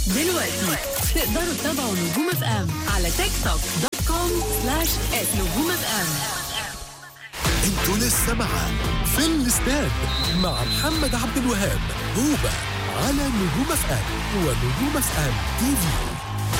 دلوقتي تقدروا تتابعوا نجوم اف ام على تيك توك دوت كوم سلاش نجوم اف ام انتوا لسه مع في الاستاد مع محمد عبد الوهاب هوبا على نجوم اف ام ونجوم اف ام تي في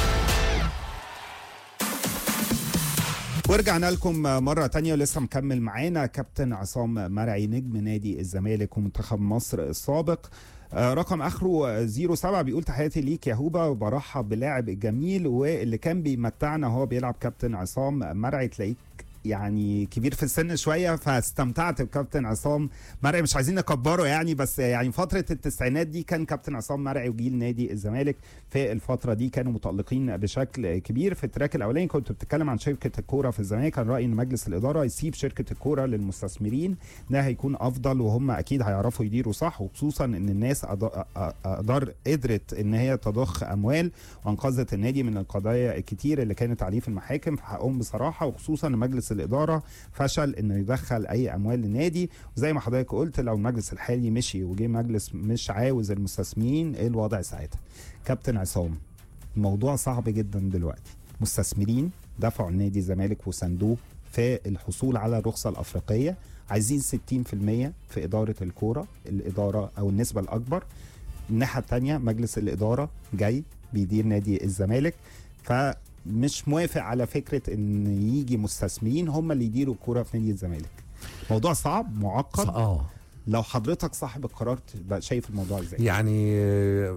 ورجعنا لكم مرة تانية ولسه مكمل معانا كابتن عصام مرعي نجم نادي الزمالك ومنتخب مصر السابق آه، رقم اخره 07 بيقول تحياتي ليك يا هوبا وبرحب باللاعب الجميل واللي كان بيمتعنا وهو بيلعب كابتن عصام مرعي تلاقيك يعني كبير في السن شويه فاستمتعت بكابتن عصام مرعي مش عايزين نكبره يعني بس يعني فتره التسعينات دي كان كابتن عصام مرعي وجيل نادي الزمالك في الفتره دي كانوا متالقين بشكل كبير في التراك الاولاني كنت بتتكلم عن شركه الكوره في الزمالك كان رايي ان مجلس الاداره يسيب شركه الكوره للمستثمرين ده هيكون افضل وهم اكيد هيعرفوا يديروا صح وخصوصا ان الناس أض- أ- أقدر قدرت ان هي تضخ اموال وانقذت النادي من القضايا الكتير اللي كانت عليه في المحاكم في حقهم بصراحه وخصوصا ان مجلس الاداره فشل انه يدخل اي اموال للنادي وزي ما حضرتك قلت لو المجلس الحالي مشي وجه مجلس مش عاوز المستثمرين ايه الوضع ساعتها كابتن عصام الموضوع صعب جدا دلوقتي مستثمرين دفعوا النادي الزمالك وصندوق في الحصول على الرخصه الافريقيه عايزين 60% في اداره الكوره الاداره او النسبه الاكبر الناحيه الثانيه مجلس الاداره جاي بيدير نادي الزمالك فمش موافق على فكره ان يجي مستثمرين هم اللي يديروا الكوره في نادي الزمالك موضوع صعب معقد اه لو حضرتك صاحب القرار تبقى شايف الموضوع ازاي يعني آه،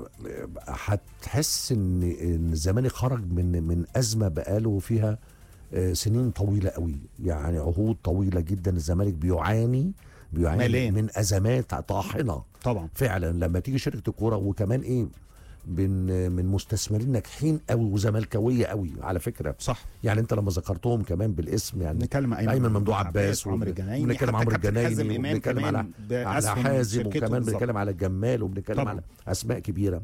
هتحس ان ان الزمالك خرج من من ازمه بقاله فيها آه، سنين طويله قوي يعني عهود طويله جدا الزمالك بيعاني بيعاني ماليا. من ازمات طاحنه طبعا فعلا لما تيجي شركه الكوره وكمان ايه من من مستثمرين ناجحين قوي وزملكاويه قوي على فكره صح يعني انت لما ذكرتهم كمان بالاسم يعني نتكلم ايمن ممدوح عباس وعمرو الجنايني وبنتكلم حتى عمرو كابتن حازم الجنايني إمام وبنتكلم كمان على على بأسهم حازم شركته وكمان بالظبط. بنتكلم على الجمال وبنتكلم طبعا. على اسماء كبيره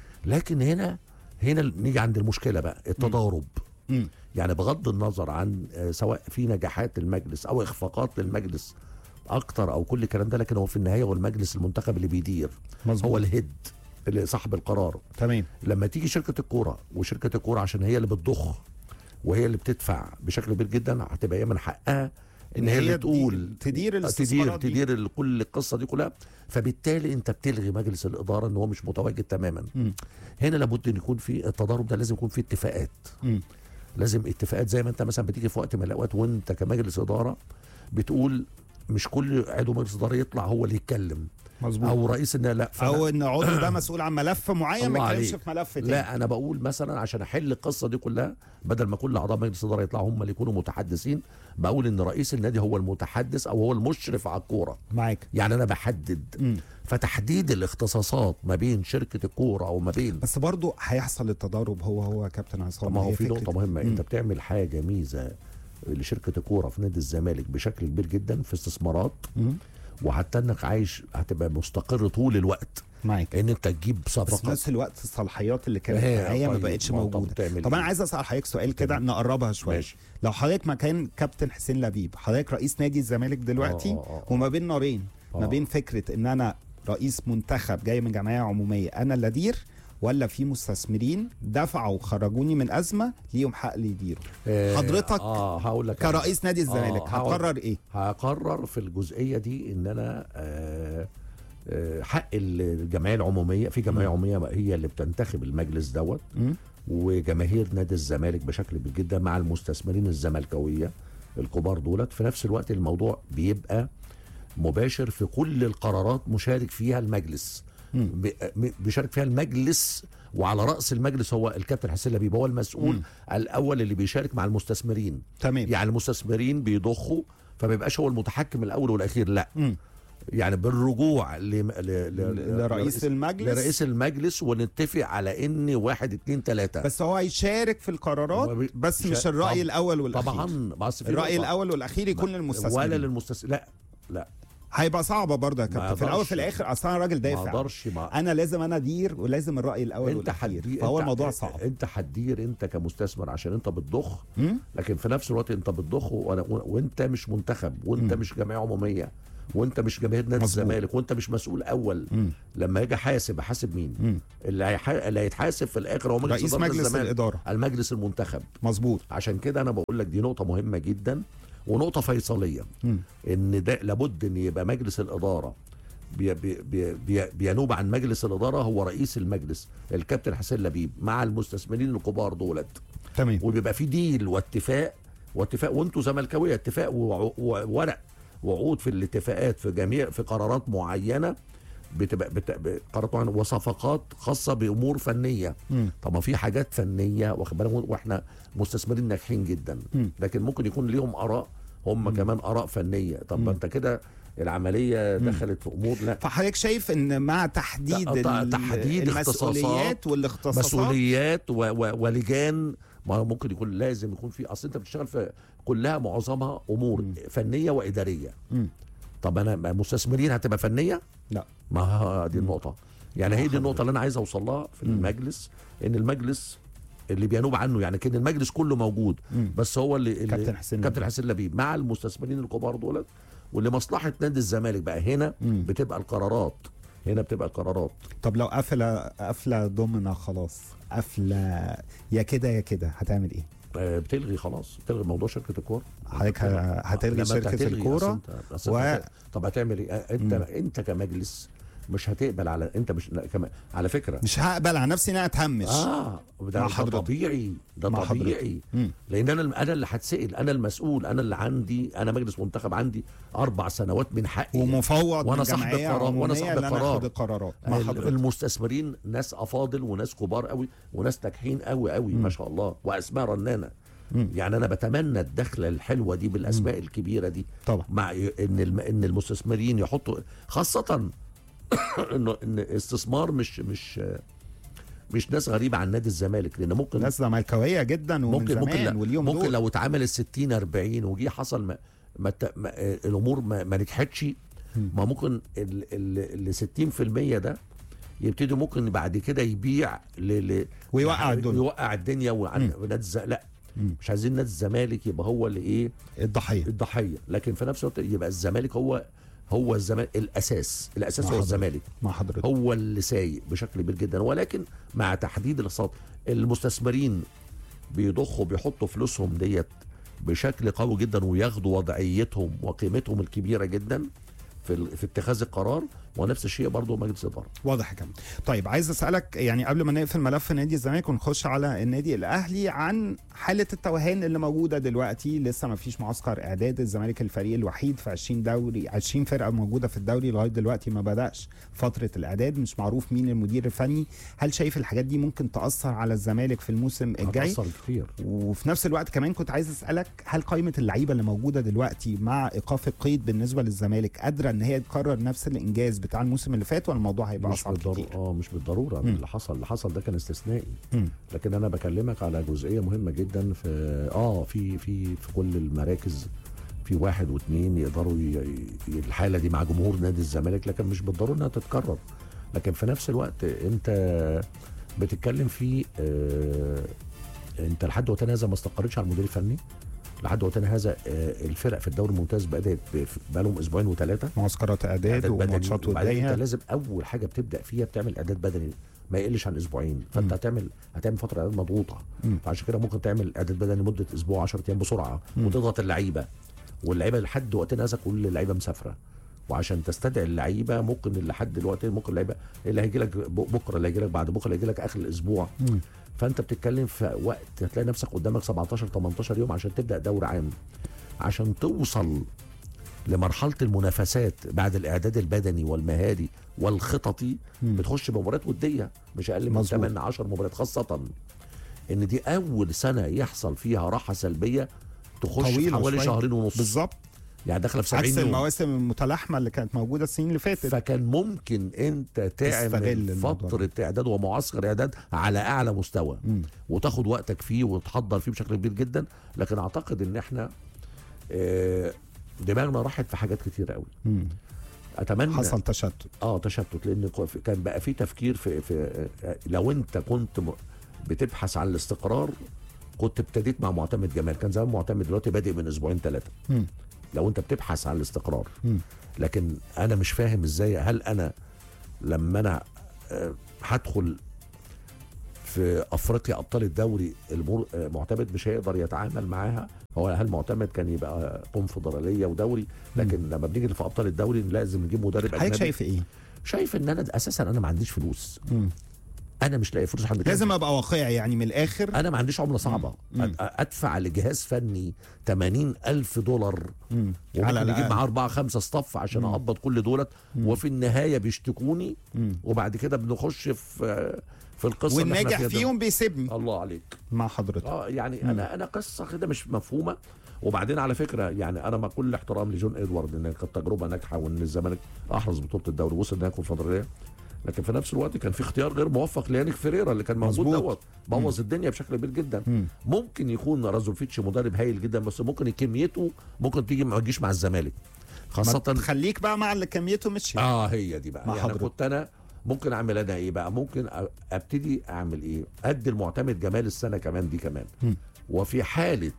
لكن هنا هنا نيجي عند المشكله بقى التضارب مم. يعني بغض النظر عن آه، سواء في نجاحات المجلس او اخفاقات للمجلس اكتر او كل الكلام ده لكن هو في النهايه هو المجلس المنتخب اللي بيدير مظبوط. هو الهيد اللي صاحب القرار تمام لما تيجي شركه الكوره وشركه الكوره عشان هي اللي بتضخ وهي اللي بتدفع بشكل كبير جدا هتبقى هي من حقها ان هي اللي تدي- تقول تدير تدير الاستثمارات دي. تدير ال- كل القصه دي كلها فبالتالي انت بتلغي مجلس الاداره ان هو مش متواجد تماما مم. هنا لابد ان يكون في التضارب ده لازم يكون في اتفاقات مم. لازم اتفاقات زي ما انت مثلا بتيجي في وقت من الاوقات وانت كمجلس اداره بتقول مش كل عضو مجلس اداره يطلع هو اللي يتكلم مظبوط او رئيس ان لا فأنا- او ان عضو ده مسؤول عن ملف معين ما الله يتكلمش عليك. في ملف تاني لا انا بقول مثلا عشان احل القصه دي كلها بدل ما كل اعضاء مجلس الاداره يطلعوا هم اللي يكونوا متحدثين بقول ان رئيس النادي هو المتحدث او هو المشرف على الكوره معاك يعني انا بحدد مم. فتحديد الاختصاصات ما بين شركه الكوره او ما بين بس برضو هيحصل التضارب هو هو كابتن عصام طب ما هو هي في فكرة- نقطه مهمه مم. انت بتعمل حاجه ميزه لشركه الكوره في نادي الزمالك بشكل كبير جدا في استثمارات مم. وحتى انك عايش هتبقى مستقر طول الوقت معاك ان انت تجيب بس في صفقات نفس الوقت الصلاحيات اللي كانت هي معايا ما طيب، بقتش ما هو طب موجوده تعمل طب انا إيه؟ عايز اسال حضرتك سؤال كده نقربها شويه ماشي. لو حضرتك مكان كابتن حسين لبيب حضرتك رئيس نادي الزمالك دلوقتي آه، آه، آه. وما بين نارين ما آه. بين فكره ان انا رئيس منتخب جاي من جمعيه عموميه انا اللي ادير ولا في مستثمرين دفعوا وخرجوني من ازمه ليهم حق اللي يديروا آه، حضرتك اه هقول لك أنا. كرئيس نادي الزمالك آه، هقول- هتقرر ايه هقرر في الجزئيه دي ان انا آه، آه، حق الجمعيه العموميه في جمعيه عموميه هي اللي بتنتخب المجلس دوت مم. وجماهير نادي الزمالك بشكل كبير جدا مع المستثمرين الزملكاويه الكبار دولت في نفس الوقت الموضوع بيبقى مباشر في كل القرارات مشارك فيها المجلس مم. ب- م- بيشارك فيها المجلس وعلى راس المجلس هو الكابتن حسين لبيب هو المسؤول مم. الاول اللي بيشارك مع المستثمرين تمام يعني المستثمرين بيضخوا فما يبقاش هو المتحكم الاول والاخير لا مم. يعني بالرجوع ل... ل... ل... لرئيس المجلس لرئيس المجلس ونتفق على ان واحد اتنين تلاته بس هو هيشارك في القرارات هو بي- بس شا- مش الراي طب- الاول والاخير طبعا بس في الراي نقطة. الاول والاخير يكون ولا للمستثمرين للمستثمر لا لا هيبقى صعبه برضه يا ما كابتن في الاول أقدرش. في الاخر اصلا انا راجل ما دافع اقدرش ما انا لازم انا ادير ولازم الراي الاول انت والاخير حدير فهو انت- الموضوع صعب انت هتدير انت كمستثمر عشان انت بتضخ مم؟ لكن في نفس الوقت انت بتضخ وأنا- وانت مش منتخب وانت مم. مش جمعيه عموميه وانت مش جماهير نادي مظبوط. الزمالك وانت مش مسؤول اول مم. لما اجي احاسب احاسب مين مم. اللي, هيح... اللي هيتحاسب في الاخر هو مجلس رئيس إدارة مجلس الزمالك. الاداره المجلس المنتخب مظبوط عشان كده انا بقول لك دي نقطه مهمه جدا ونقطه فيصليه مم. ان ده لابد ان يبقى مجلس الاداره بي بي بي بي بينوب عن مجلس الاداره هو رئيس المجلس الكابتن حسين لبيب مع المستثمرين الكبار دولت تمام وبيبقى في ديل واتفاق واتفاق وانتوا زملكاويه اتفاق وع- وورق وعقود في الاتفاقات في جميع في قرارات معينه بتبقى بت- ب- قرارات معينه وصفقات خاصه بامور فنيه مم. طب ما في حاجات فنيه واخد بالك واحنا مستثمرين ناجحين جدا مم. لكن ممكن يكون ليهم اراء هم كمان اراء فنيه طب ما انت كده العمليه دخلت في امور لا فحضرتك شايف ان مع تحديد ت- ال- تحديد المسؤوليات اختصاصات، والاختصاصات مسؤوليات و و ولجان ما هو ممكن يكون لازم يكون في اصل انت بتشتغل في كلها معظمها امور فنيه واداريه مم. طب انا ما مستثمرين هتبقى فنيه لا ما ها- دي النقطه يعني هي دي النقطه حضرتك. اللي انا عايز اوصل لها في المجلس ان المجلس اللي بينوب عنه يعني كان المجلس كله موجود مم. بس هو اللي اللي- كابتن حسين كابتن لبيب. حسين لبيب مع المستثمرين الكبار دولت ولمصلحه نادي الزمالك بقى هنا مم. بتبقى القرارات هنا بتبقى القرارات طب لو قفله قفله ضمنه خلاص قفله يا كده يا كده هتعمل ايه؟ آه، بتلغي خلاص بتلغي موضوع شركه الكوره حضرتك ه- هتلغي لما أنت شركه هتلغي، الكوره أصل أنت- أصل و- أنت هت- طب هتعمل ايه آه، انت انت كمجلس مش هتقبل على انت مش لا، كما على فكره مش هقبل على نفسي ان انا اتهمش اه ده, مع ده حضرتك. طبيعي ده مع حضرتك. طبيعي مم. لان انا انا اللي هتسال انا المسؤول انا اللي عندي انا مجلس منتخب عندي اربع سنوات من حقي ومفوض وأنا من صاحب جمعية القرار، وأنا عمومية صاحب اللي أنا القرار. آخد القرارات مع ال- حضرتك المستثمرين ناس افاضل وناس كبار قوي وناس ناجحين قوي قوي ما شاء الله واسماء رنانه مم. يعني انا بتمنى الدخله الحلوه دي بالاسماء الكبيره دي طبعا مع ان الم... ان المستثمرين يحطوا خاصه انه ان استثمار مش مش مش ناس غريبه عن نادي الزمالك لان ممكن ناس زملكاويه جدا ومن ممكن ممكن زمان لا واليوم ممكن دول لو اتعمل ال 60 40 وجي حصل ما ما ت- ما آه، الامور ما, ما نجحتش ما ممكن ال ال ال 60% ده يبتدي ممكن بعد كده يبيع ل ل ويوقع الدنيا. يوقع الدنيا وعن ونادي الز- لا مم. مش عايزين نادي الزمالك يبقى هو اللي ايه الضحيه الضحيه لكن في نفس الوقت يبقى الزمالك هو هو الزمالك الاساس الاساس مع هو حضرتك. الزمالك مع حضرتك هو اللي سايق بشكل كبير جدا ولكن مع تحديد الاقتصاد المستثمرين بيضخوا بيحطوا فلوسهم ديت بشكل قوي جدا وياخدوا وضعيتهم وقيمتهم الكبيره جدا في ال- في اتخاذ القرار ونفس الشيء برضه مجلس الاداره واضح يا كابتن طيب عايز اسالك يعني قبل ما نقفل ملف نادي الزمالك ونخش على النادي الاهلي عن حاله التوهان اللي موجوده دلوقتي لسه ما فيش معسكر اعداد الزمالك الفريق الوحيد في 20 دوري 20 فرقه موجوده في الدوري لغايه دلوقتي ما بداش فتره الاعداد مش معروف مين المدير الفني هل شايف الحاجات دي ممكن تاثر على الزمالك في الموسم الجاي هتأثر كتير وفي نفس الوقت كمان كنت عايز اسالك هل قائمه اللعيبه اللي موجوده دلوقتي مع ايقاف القيد بالنسبه للزمالك قادره ان هي تكرر نفس الانجاز بتاع الموسم اللي فات ولا الموضوع هيبقى مش اصعب بالضروره كتير؟ اه مش بالضروره مم. اللي حصل اللي حصل ده كان استثنائي مم. لكن انا بكلمك على جزئيه مهمه جدا في اه في في في كل المراكز في واحد واثنين يقدروا ي... ي- الحاله دي مع جمهور نادي الزمالك لكن مش بالضروره انها تتكرر لكن في نفس الوقت انت بتتكلم في آه انت لحد وقتنا هذا ما استقرتش على المدير الفني لحد وقتنا هذا آه الفرق في الدوري الممتاز بدات بقى لهم اسبوعين وثلاثه معسكرات اعداد وماتشات وبعدين انت وديه لازم اول حاجه بتبدا فيها بتعمل اعداد بدني ما يقلش عن اسبوعين فانت هتعمل هتعمل فتره اعداد مضغوطه مم. فعشان كده ممكن تعمل اعداد بدني مده اسبوع 10 ايام بسرعه وتضغط اللعيبه واللعيبه لحد وقتنا هذا كل اللعيبه مسافره وعشان تستدعي اللعيبه ممكن اللي لحد دلوقتي ممكن اللعيبه اللي هيجي لك بكره اللي هيجي لك بعد بكره اللي هيجي لك اخر الاسبوع مم. فانت بتتكلم في وقت هتلاقي نفسك قدامك 17 18 يوم عشان تبدا دوري عام عشان توصل لمرحله المنافسات بعد الاعداد البدني والمهاري والخططي مم. بتخش بمباريات وديه مش اقل من مظبوط. 8 10 مباريات خاصه ان دي اول سنه يحصل فيها راحه سلبيه تخش في طويلة حوالي شوية. شهرين ونص بالظبط يعني داخله في 70 عكس يوم المواسم المتلاحمه اللي كانت موجوده السنين اللي فاتت فكان ممكن انت تستغل تعمل الموضوع فتره اعداد ومعسكر اعداد على اعلى مستوى مم. وتاخد وقتك فيه وتحضر فيه بشكل كبير جدا لكن اعتقد ان احنا آه، دماغنا راحت في حاجات كتير قوي مم. اتمنى حصل تشتت اه تشتت لان كو- في- كان بقى في تفكير في, في آه، لو انت كنت م- بتبحث عن الاستقرار كنت ابتديت مع معتمد جمال كان زمان معتمد دلوقتي بادئ من اسبوعين ثلاثه مم. لو انت بتبحث عن الاستقرار مم. لكن انا مش فاهم ازاي هل انا لما انا آه، هدخل في افريقيا ابطال الدوري المر... آه، معتمد مش هيقدر يتعامل معاها هو هل معتمد كان يبقى كونفدراليه ودوري لكن لما بنيجي في ابطال الدوري لازم نجيب مدرب حضرتك اجنبي شايف ايه؟ شايف ان انا اساسا انا ما عنديش فلوس مم. انا مش لاقي فلوس عند لازم ابقى واقعي يعني من الاخر انا ما عنديش عمله صعبه مم. أد- ادفع لجهاز فني 80 الف دولار مم. على وممكن يجيب الأقل. معاه اربعه خمسه صف عشان اقبض كل دولت وفي النهايه بيشتكوني مم. وبعد كده بنخش في في القصه اللي احنا والناجح فيها ده. فيهم بيسيبني الله عليك مع حضرتك اه يعني انا انا قصه كده مش مفهومه وبعدين على فكره يعني انا مع كل احترام لجون ادوارد ان كانت تجربه ناجحه وان الزمالك احرز بطوله الدوري وصل نهائي الكونفدراليه لكن في نفس الوقت كان في اختيار غير موفق ليانيك فيريرا اللي كان موجود مظبوط. دوت بوظ الدنيا بشكل كبير جدا مم. ممكن يكون رازوفيتش مدرب هايل جدا بس ممكن كميته ممكن تيجي ما تجيش مع الزمالك ما خاصه تخليك بقى مع اللي كميته مش اه هي دي بقى مع يعني حضرتك. كنت انا ممكن اعمل انا ايه بقى ممكن أ- ابتدي اعمل ايه ادي المعتمد جمال السنه كمان دي كمان مم. وفي حاله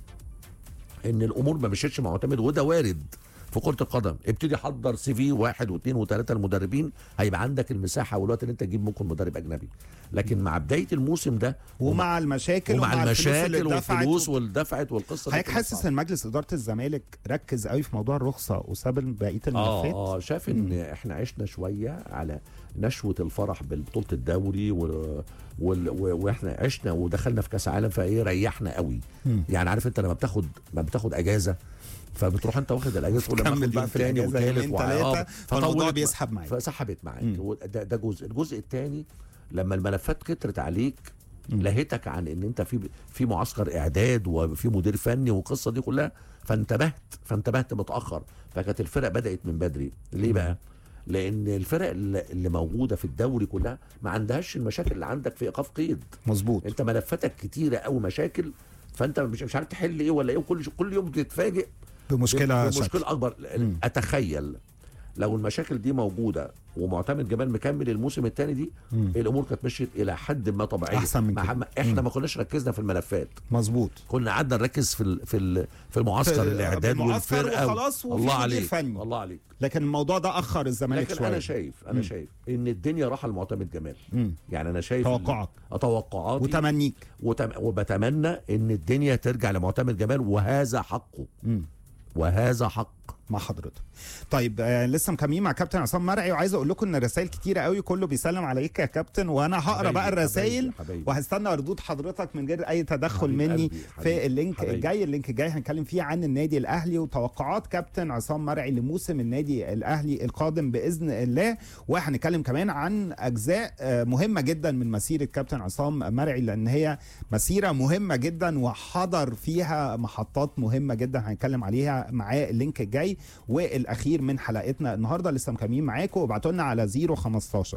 ان الامور ما مشيتش مع معتمد وده وارد في كره القدم ابتدي حضر سي في واحد واثنين وثلاثه المدربين هيبقى عندك المساحه والوقت ان انت تجيب ممكن مدرب اجنبي لكن مع بدايه الموسم ده ومع المشاكل ومع الفلوس اللي المشاكل اتدفعت والفلوس والدفعت والقصه دي حضرتك كلها حاسس صعبة. ان مجلس اداره الزمالك ركز قوي في موضوع الرخصه وساب بقيه اه الملفات اه شاف ان احنا عشنا شويه على نشوه الفرح بالبطوله الدوري و... وال... و... واحنا عشنا ودخلنا في كاس عالم فايه ريحنا قوي مم. يعني عارف انت لما بتاخد ما بتاخد اجازه فبتروح انت واخد الاجازه تقول لما كمل اخد بقى يوم في تاني الأجازة وتالت يومين وع- تلاتة، آه، فالموضوع فطولت بيسحب معاك. فسحبت معاك مم. هو ده, ده جزء الجزء الثاني لما الملفات كترت عليك لهتك عن ان انت في في معسكر اعداد وفي مدير فني والقصه دي كلها فانتبهت فانتبهت متاخر فكانت الفرق بدات من بدري ليه بقى لان الفرق اللي اللي موجوده في الدوري كلها ما عندهاش المشاكل اللي عندك في ايقاف قيد مظبوط انت ملفاتك كتيره قوي مشاكل فانت مش مش عارف تحل ايه ولا ايه وكل كل يوم بتتفاجئ بمشكله شكل. مشكله اكبر مم. اتخيل لو المشاكل دي موجوده ومعتمد جمال مكمل الموسم الثاني دي مم. الامور كانت مشيت الى حد ما طبيعيه أحسن من مع- كده. مع- احنا مم. ما كناش ركزنا في الملفات مظبوط كنا قعدنا نركز في ال- في ال- في المعسكر في- الاعداد المعسكر والفرقه وخلاص وفي الله مدير عليك فني. الله عليك لكن الموضوع ده اخر الزمالك لكن شويه انا شايف انا مم. شايف ان الدنيا راح لمعتمد جمال مم. يعني انا شايف توقعك. ال- توقعاتي وتمنيك وتم... وبتمنى ان الدنيا ترجع لمعتمد جمال وهذا حقه مم. وهذا حق مع حضرتك طيب آه لسه مكملين مع كابتن عصام مرعي وعايز اقول لكم ان الرسائل كتيره قوي كله بيسلم عليك يا كابتن وانا هقرا حبايبي، بقى الرسائل حبايبي، حبايبي. وهستنى ردود حضرتك من غير اي تدخل حبيب مني قلبي، في حبيبي، اللينك حبيبي. الجاي اللينك الجاي هنتكلم فيه عن النادي الاهلي وتوقعات كابتن عصام مرعي لموسم النادي الاهلي القادم باذن الله وهنتكلم كمان عن اجزاء آه، مهمه جدا من مسيره كابتن عصام مرعي لان هي مسيره مهمه جدا وحضر فيها محطات مهمه جدا هنتكلم عليها معاه اللينك الجاي والاخير من حلقتنا النهارده لسه مكملين معاكم وابعتوا لنا على 015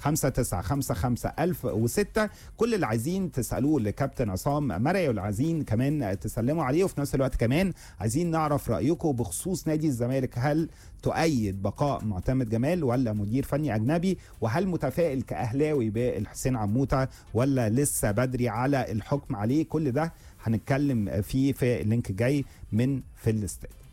5955 1006 كل اللي عايزين تسالوه لكابتن عصام مرعي واللي عايزين كمان تسلموا عليه وفي نفس الوقت كمان عايزين نعرف رايكم بخصوص نادي الزمالك هل تؤيد بقاء معتمد جمال ولا مدير فني اجنبي وهل متفائل كاهلاوي بالحسين عموته ولا لسه بدري على الحكم عليه كل ده هنتكلم فيه في اللينك الجاي من في الاستاد